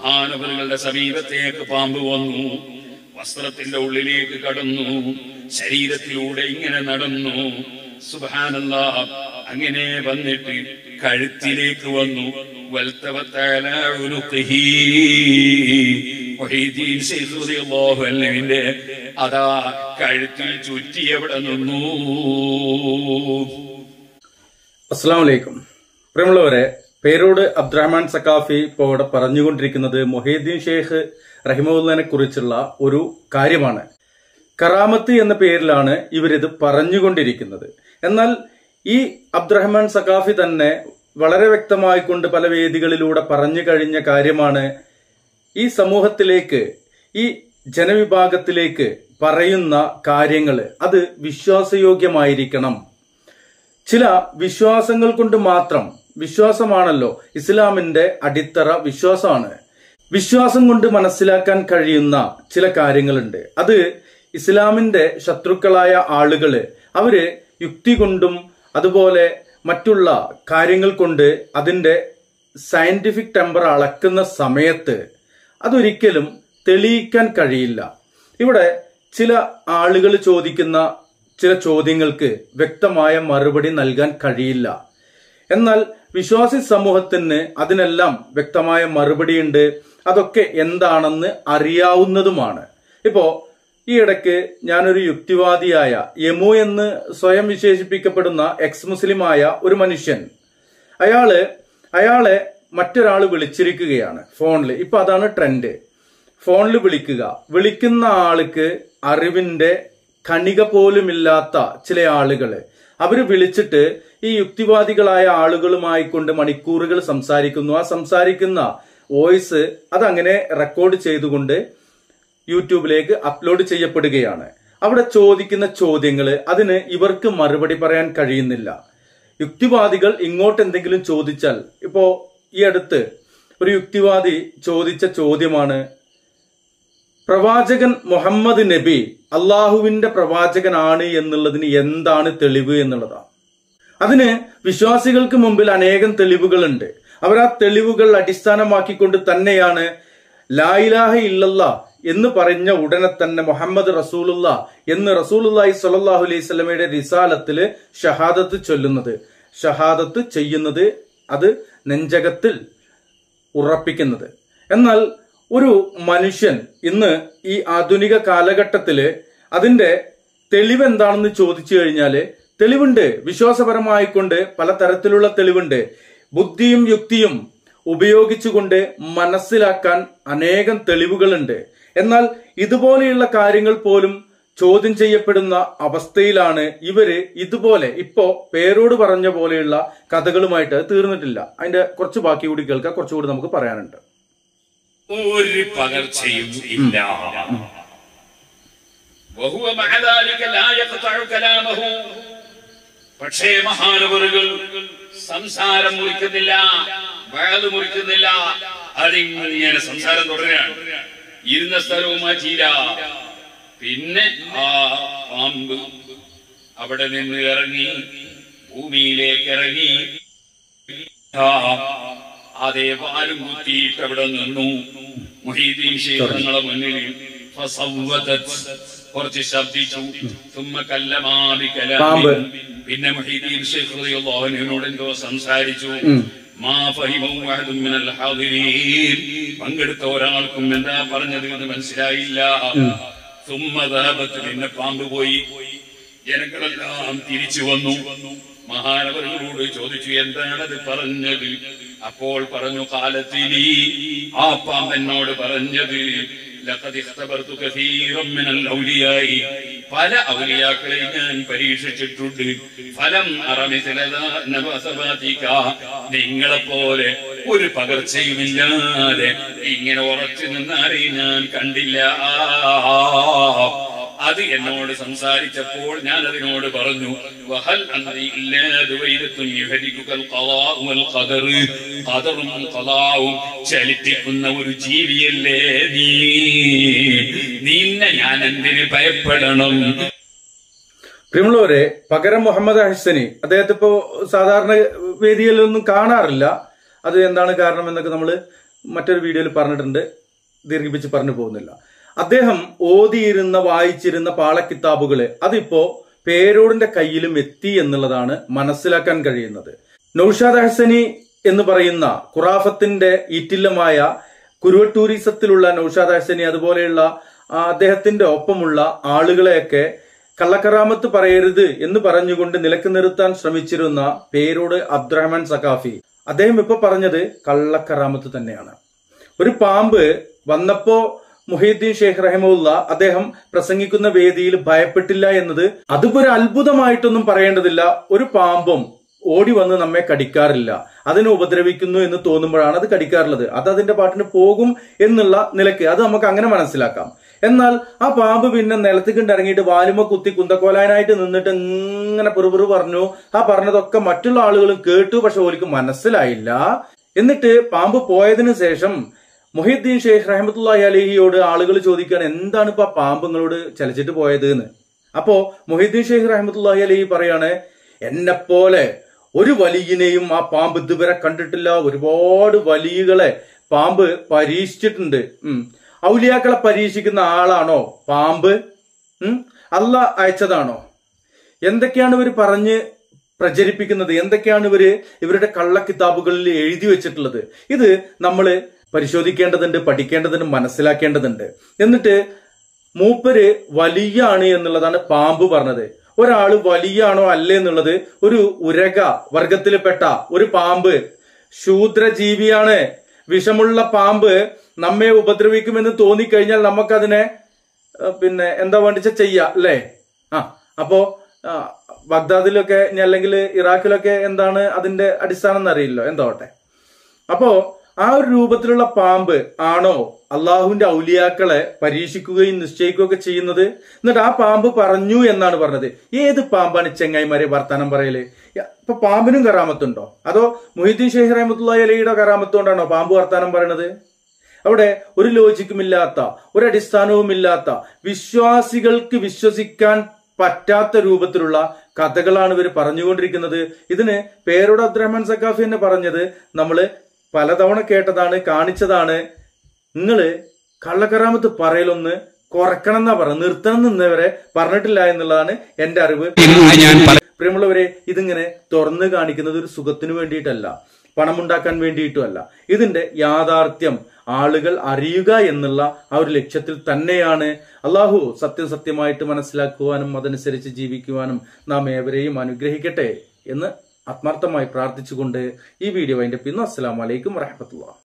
മഹാനവറുകളുടെ സമീപത്തേക്ക് പാമ്പ് വന്നു വസ്ത്രത്തിന്റെ ഉള്ളിലേക്ക് കടന്നു ശരീരത്തിലൂടെ ഇങ്ങനെ നടന്നു സുബാനല്ല അങ്ങനെ വന്നിട്ട് കഴുത്തിലേക്ക് വന്നു വൽത്തവത്തല ഉനുഖിഹി. മുഹീദ്ദീൻ ശൈഖ് റളിയല്ലാഹു അൻഹുവിന്റെ അതാ കഴുത്തിൽ ചുറ്റി അവിടെ നിന്നു അസ്സാം വലൈക്കും പ്രിയമുള്ളവരെ പേരോട് അബ്ദുറഹ്മാൻ സക്കാഫി ഇപ്പോൾ ഇവിടെ പറഞ്ഞുകൊണ്ടിരിക്കുന്നത് മൊഹീദ്ദീൻ ഷെയ്ഖ് റഹിമുള്ളനെ കുറിച്ചുള്ള ഒരു കാര്യമാണ് കറാമത്ത് എന്ന പേരിലാണ് ഇവരിത് പറഞ്ഞുകൊണ്ടിരിക്കുന്നത് എന്നാൽ ഈ അബ്ദുറഹ്മാൻ സക്കാഫി തന്നെ വളരെ വ്യക്തമായിക്കൊണ്ട് പല വേദികളിലൂടെ പറഞ്ഞു കഴിഞ്ഞ കാര്യമാണ് ഈ സമൂഹത്തിലേക്ക് ഈ ജനവിഭാഗത്തിലേക്ക് പറയുന്ന കാര്യങ്ങൾ അത് വിശ്വാസയോഗ്യമായിരിക്കണം ചില വിശ്വാസങ്ങൾ കൊണ്ട് മാത്രം വിശ്വാസമാണല്ലോ ഇസ്ലാമിന്റെ അടിത്തറ വിശ്വാസമാണ് വിശ്വാസം കൊണ്ട് മനസ്സിലാക്കാൻ കഴിയുന്ന ചില കാര്യങ്ങളുണ്ട് അത് ഇസ്ലാമിന്റെ ശത്രുക്കളായ ആളുകള് അവര് യുക്തി കൊണ്ടും അതുപോലെ മറ്റുള്ള കാര്യങ്ങൾ കൊണ്ട് അതിന്റെ സയന്റിഫിക് ടെമ്പർ അളക്കുന്ന സമയത്ത് അതൊരിക്കലും തെളിയിക്കാൻ കഴിയില്ല ഇവിടെ ചില ആളുകൾ ചോദിക്കുന്ന ചില ചോദ്യങ്ങൾക്ക് വ്യക്തമായ മറുപടി നൽകാൻ കഴിയില്ല എന്നാൽ വിശ്വാസി സമൂഹത്തിന് അതിനെല്ലാം വ്യക്തമായ മറുപടിയുണ്ട് അതൊക്കെ എന്താണെന്ന് അറിയാവുന്നതുമാണ് ഇപ്പോ ഈ ഇടയ്ക്ക് ഞാനൊരു യുക്തിവാദിയായ യമു എന്ന് സ്വയം വിശേഷിപ്പിക്കപ്പെടുന്ന എക്സ് മുസ്ലിമായ ഒരു മനുഷ്യൻ അയാള് അയാളെ മറ്റൊരാൾ വിളിച്ചിരിക്കുകയാണ് ഫോണിൽ ഇപ്പൊ അതാണ് ട്രെൻഡ് ഫോണിൽ വിളിക്കുക വിളിക്കുന്ന ആൾക്ക് അറിവിന്റെ കണിക പോലുമില്ലാത്ത ചില ആളുകള് അവര് വിളിച്ചിട്ട് ഈ യുക്തിവാദികളായ ആളുകളുമായി കൊണ്ട് മണിക്കൂറുകൾ സംസാരിക്കുന്നു ആ സംസാരിക്കുന്ന വോയിസ് അതങ്ങനെ റെക്കോർഡ് ചെയ്തുകൊണ്ട് യൂട്യൂബിലേക്ക് അപ്ലോഡ് ചെയ്യപ്പെടുകയാണ് അവിടെ ചോദിക്കുന്ന ചോദ്യങ്ങള് അതിന് ഇവർക്ക് മറുപടി പറയാൻ കഴിയുന്നില്ല യുക്തിവാദികൾ ഇങ്ങോട്ട് എന്തെങ്കിലും ചോദിച്ചാൽ ഇപ്പോ ഈ അടുത്ത് ഒരു യുക്തിവാദി ചോദിച്ച ചോദ്യമാണ് പ്രവാചകൻ മുഹമ്മദ് നബി അള്ളാഹുവിന്റെ പ്രവാചകനാണ് എന്നുള്ളതിന് എന്താണ് തെളിവ് എന്നുള്ളതാണ് അതിന് വിശ്വാസികൾക്ക് മുമ്പിൽ അനേകം തെളിവുകളുണ്ട് അവർ ആ തെളിവുകൾ അടിസ്ഥാനമാക്കിക്കൊണ്ട് തന്നെയാണ് ലായിലാഹ ഇല്ലല്ല എന്ന് പറഞ്ഞ ഉടനെ തന്നെ മുഹമ്മദ് റസൂലുള്ള എന്ന് റസൂലുല്ലാഹി സ്വല്ലല്ലാഹു അലൈഹി സ്വലമയുടെ റിസാലത്തില് ഷഹാദത്ത് ചൊല്ലുന്നത് ഷഹാദത്ത് ചെയ്യുന്നത് അത് നെഞ്ചകത്തിൽ ഉറപ്പിക്കുന്നത് എന്നാൽ ഒരു മനുഷ്യൻ ഇന്ന് ഈ ആധുനിക കാലഘട്ടത്തില് അതിന്റെ തെളിവ് എന്താണെന്ന് ചോദിച്ചു കഴിഞ്ഞാല് തെളിവുണ്ട് വിശ്വാസപരമായിക്കൊണ്ട് പലതരത്തിലുള്ള തെളിവുണ്ട് ബുദ്ധിയും യുക്തിയും ഉപയോഗിച്ചുകൊണ്ട് മനസ്സിലാക്കാൻ അനേകം തെളിവുകളുണ്ട് എന്നാൽ ഇതുപോലെയുള്ള കാര്യങ്ങൾ പോലും ചോദ്യം ചെയ്യപ്പെടുന്ന അവസ്ഥയിലാണ് ഇവര് ഇതുപോലെ ഇപ്പോ പേരോട് പറഞ്ഞ പോലെയുള്ള കഥകളുമായിട്ട് അത് തീർന്നിട്ടില്ല അതിന്റെ കുറച്ച് ബാക്കി കൂടി കേൾക്കാം കുറച്ചുകൂടി നമുക്ക് പറയാനുണ്ട് ഒരു പകർച്ചയും ഇല്ല വഹുവ മഅ ذلك لا يقطع كلامه. പക്ഷേ മഹാനവറുകൾ സംസാരം മുറിക്കുന്നില്ല വയത് മുറിക്കുന്നില്ല അതിങ്ങനെ സംസാരം തുടരുകയാണ് ഇരുന്ന സ്ഥലവും മാറ്റിയില്ല പിന്നെ ആ പാമ്പ് അവിടെ നിന്ന് ഇറങ്ങി ഭൂമിയിലേക്ക് ഇറങ്ങി ആ, അതേ വാലും കുത്തിയിട്ട് അവിടെ നിന്നു മുഹീദ്ദീൻ ഷെയ്ഖ് തങ്ങളെ മുന്നിൽ ഫസവ്വതത്. കുറച്ച് ശബ്ദിച്ചു തുമ്മ കല്ലമാ ബികലാമിൻ. പാമ്പ്. പിന്നെ മുഹീദ്ദീൻ ഷെയ്ഖ് റളിയല്ലാഹു അൻഹുവിനോട് എന്തോ സംസാരിച്ചു മാ ഫഹിമു അഹദും മിനൽ ഹാദിരീൻ. പങ്കെടുത്ത ഒരാൾക്കും എന്താ പറഞ്ഞത് എന്ന് മനസ്സിലായില്ല തുമ്മ ദഹബത്ത് പിന്നെ പാമ്പ് പോയി ജനങ്ങളെല്ലാം തിരിച്ചു വന്നു മഹാനവരോട് ചോദിച്ചു എന്താണത് പറഞ്ഞത് അപ്പോൾ പറഞ്ഞു കാലത്തിനി ആ പാമ്പെന്നോട് പറഞ്ഞത് ലഖദ് ഇഖ്തബർതു കസീറൻ മിനൽ ഔലിയായി പല ഔലിയാക്കളെ ഞാൻ പരീക്ഷിച്ചിട്ടുണ്ട് ഫലം അറമിസലീക നിങ്ങളെ പോലെ ഒരു പകർച്ചയുമില്ലാതെ ഇങ്ങനെ ഉറച്ചു നിന്നാരെ ഞാൻ കണ്ടില്ല അത് എന്നോട് സംസാരിച്ചപ്പോൾ ഞാൻ അതിനോട് പറഞ്ഞു വഹൽ അന്തി ഇല്ലാതെ വൈദത്തും യുഹരിക്കുകൾ ഖദാഉ വൽ ഖദർ ഖദറും ഖദാവും ചലിപ്പിക്കുന്ന ഒരു ജീവിയല്ലേ നീ നിന്നെ ഞാൻ എന്തിന് ഭയപ്പെടണം പ്രിയമുള്ളവരെ പകരം മുഹമ്മദ് ഹസനി അദ്ദേഹത്തെ ഇപ്പോ സാധാരണ വേദികളിലൊന്നും കാണാറില്ല അത് എന്താണ് കാരണം എന്നൊക്കെ നമ്മൾ മറ്റൊരു വീഡിയോയിൽ പറഞ്ഞിട്ടുണ്ട് ദീർഘിപ്പിച്ച് പറഞ്ഞു പോകുന്നില്ല അദ്ദേഹം ഓതിയിരുന്ന വായിച്ചിരുന്ന പാളക്കിതാബുകള് അതിപ്പോ പേരോടിന്റെ കയ്യിലും എത്തി എന്നുള്ളതാണ് മനസ്സിലാക്കാൻ കഴിയുന്നത് നൌഷാദ് ഹസനി എന്ന് പറയുന്ന ഖുറാഫത്തിന്റെ ഈറ്റില്ലമായ കുരുവട്ടൂരിസത്തിലുള്ള നൌഷാദ് ഹസനി അതുപോലെയുള്ള ആ, അദ്ദേഹത്തിന്റെ ഒപ്പമുള്ള ആളുകളെയൊക്കെ കള്ളക്കറാമത്ത് പറയരുത് എന്ന് പറഞ്ഞുകൊണ്ട് നിലക്ക് നിർത്താൻ ശ്രമിച്ചിരുന്ന പേരോട് അബ്ദുറഹ്മാൻ സഖാഫി അദ്ദേഹം ഇപ്പൊ പറഞ്ഞത് കള്ളക്കറാമത്ത് തന്നെയാണ് ഒരു പാമ്പ് വന്നപ്പോ മുഹീദ്ദീൻ ഷെയ്ഖ് റഹിമുല്ല അദ്ദേഹം പ്രസംഗിക്കുന്ന വേദിയിൽ ഭയപ്പെട്ടില്ല എന്നത് അതിപ്പോ ഒരു അത്ഭുതമായിട്ടൊന്നും പറയേണ്ടതില്ല ഒരു പാമ്പും ഓടി വന്ന് നമ്മെ കടിക്കാറില്ല അതിനെ ഉപദ്രവിക്കുന്നു എന്ന് തോന്നുമ്പോഴാണ് അത് കടിക്കാറുള്ളത് അത് അതിന്റെ പാട്ടിന് പോകും എന്നുള്ള നിലയ്ക്ക് അത് നമുക്ക് അങ്ങനെ മനസ്സിലാക്കാം എന്നാൽ ആ പാമ്പ് പിന്നെ നിലത്തേക്ക് ഇറങ്ങിയിട്ട് വാലുമ കുത്തി കുന്തക്കോലാനായിട്ട് നിന്നിട്ട് ഇങ്ങനെ പെറുപെറു പറഞ്ഞു ആ പറഞ്ഞതൊക്കെ മറ്റുള്ള ആളുകളും കേട്ടു പക്ഷെ ഓലിക്ക് മനസ്സിലായില്ല എന്നിട്ട് പാമ്പ് പോയതിനു ശേഷം മൊഹീദ്ദീൻ ഷെയ്ഖ് റഹമത്തുല്ലാഹി അലഹിയോട് ആളുകൾ ചോദിക്കുകയാണ് എന്താണ് ഇപ്പൊ ആ പാമ്പ് നിങ്ങളോട് ചലിച്ചിട്ട് പോയത് എന്ന് അപ്പോ മൊഹീദ്ദീൻ ഷെയ്ഖ് റഹമത്തുല്ലാഹി അലഹി പറയാണ് എന്നെ പോലെ ഒരു വലിയനെയും ആ പാമ്പ് ഇതുവരെ കണ്ടിട്ടില്ല ഒരുപാട് വലിയകളെ പാമ്പ് പരീക്ഷിച്ചിട്ടുണ്ട് ഉം ഔലിയാക്കളെ പരീക്ഷിക്കുന്ന ആളാണോ പാമ്പ് ഉം അല്ല അയച്ചതാണോ എന്തൊക്കെയാണ് ഇവർ പറഞ്ഞ് പ്രചരിപ്പിക്കുന്നത് എന്തൊക്കെയാണ് ഇവര് ഇവരുടെ കള്ളക്കിതാബുകളിൽ എഴുതി വെച്ചിട്ടുള്ളത് ഇത് നമ്മൾ പരിശോധിക്കേണ്ടതുണ്ട് പഠിക്കേണ്ടതുണ്ട് മനസ്സിലാക്കേണ്ടതുണ്ട് എന്നിട്ട് മൂപ്പര് വലിയാണ് എന്നുള്ളതാണ് പാമ്പ് പറഞ്ഞത് ഒരാള് വലിയാണോ അല്ലേ എന്നുള്ളത് ഒരു ഉരക വർഗത്തിൽപ്പെട്ട ഒരു പാമ്പ് ശൂദ്രജീവിയാണ് വിഷമുള്ള പാമ്പ് നമ്മെ ഉപദ്രവിക്കുമെന്ന് തോന്നിക്കഴിഞ്ഞാൽ നമുക്കതിനെ ഏഹ്, പിന്നെ എന്താ വേണ്ടിച്ച ചെയ്യാം അല്ലേ ആ അപ്പോ ആ, ബഗ്ദാദിലൊക്കെ ഇനി അല്ലെങ്കിൽ ഇറാഖിലൊക്കെ എന്താണ് അതിന്റെ അടിസ്ഥാനം എന്നറിയില്ലോ എന്തോട്ടെ അപ്പോ ആ ഒരു രൂപത്തിലുള്ള പാമ്പ് ആണോ അള്ളാഹുവിന്റെ ഔലിയാക്കളെ പരീക്ഷിക്കുകയും നിശ്ചയിക്കുകയൊക്കെ ചെയ്യുന്നത് എന്നിട്ട് ആ പാമ്പ് പറഞ്ഞു എന്നാണ് പറഞ്ഞത് ഏത് പാമ്പാണ് ചെങ്ങായിമാരെ വർത്താനം പറയല് യ- ഇപ്പൊ പാമ്പിനും കറാമത്തുണ്ടോ അതോ മൊഹിദ്ദീൻ ഷെയ്ഖ് റഹമത്തുള്ള അലയുടെ കറാമത്ത് കൊണ്ടാണോ പാമ്പ് വർത്താനം പറയണത് അവിടെ ഒരു ലോജിക്കും ഇല്ലാത്ത ഒരു അടിസ്ഥാനവും ഇല്ലാത്ത വിശ്വാസികൾക്ക് വിശ്വസിക്കാൻ പറ്റാത്ത രൂപത്തിലുള്ള കഥകളാണ് ഇവർ പറഞ്ഞുകൊണ്ടിരിക്കുന്നത് ഇതിന് പേരോട് അബ്ദുറഹ്മാൻ സക്കാഫി തന്നെ പറഞ്ഞത് നമ്മള് പലതവണ കേട്ടതാണ് കാണിച്ചതാണ് നിങ്ങള് കള്ളക്കറാമത്ത് പറയലൊന്ന് കുറക്കണം എന്നാ പറഞ്ഞത് നിർത്തണം എന്നവരെ പറഞ്ഞിട്ടില്ല എന്നുള്ളതാണ് എന്റെ അറിവ് എന്ന് ഞാൻ പല പ്രിയമുള്ളവരെ ഇതിങ്ങനെ തുറന്നു കാണിക്കുന്നത് ഒരു സുഖത്തിന് വേണ്ടിയിട്ടല്ല പണമുണ്ടാക്കാൻ വേണ്ടിയിട്ടുമല്ല ഇതിന്റെ യാഥാർത്ഥ്യം ആളുകൾ അറിയുക എന്നുള്ള ആ ഒരു ലക്ഷ്യത്തിൽ തന്നെയാണ് അള്ളാഹു സത്യം സത്യമായിട്ട് മനസ്സിലാക്കുവാനും അതനുസരിച്ച് ജീവിക്കുവാനും നാം ഏവരെയും അനുഗ്രഹിക്കട്ടെ എന്ന് ആത്മാർത്ഥമായി പ്രാർത്ഥിച്ചുകൊണ്ട് ഈ വീഡിയോ അതിന്റെ പിന്നു അസ്സലാമലൈക്കും വറഹമത്തുള്ള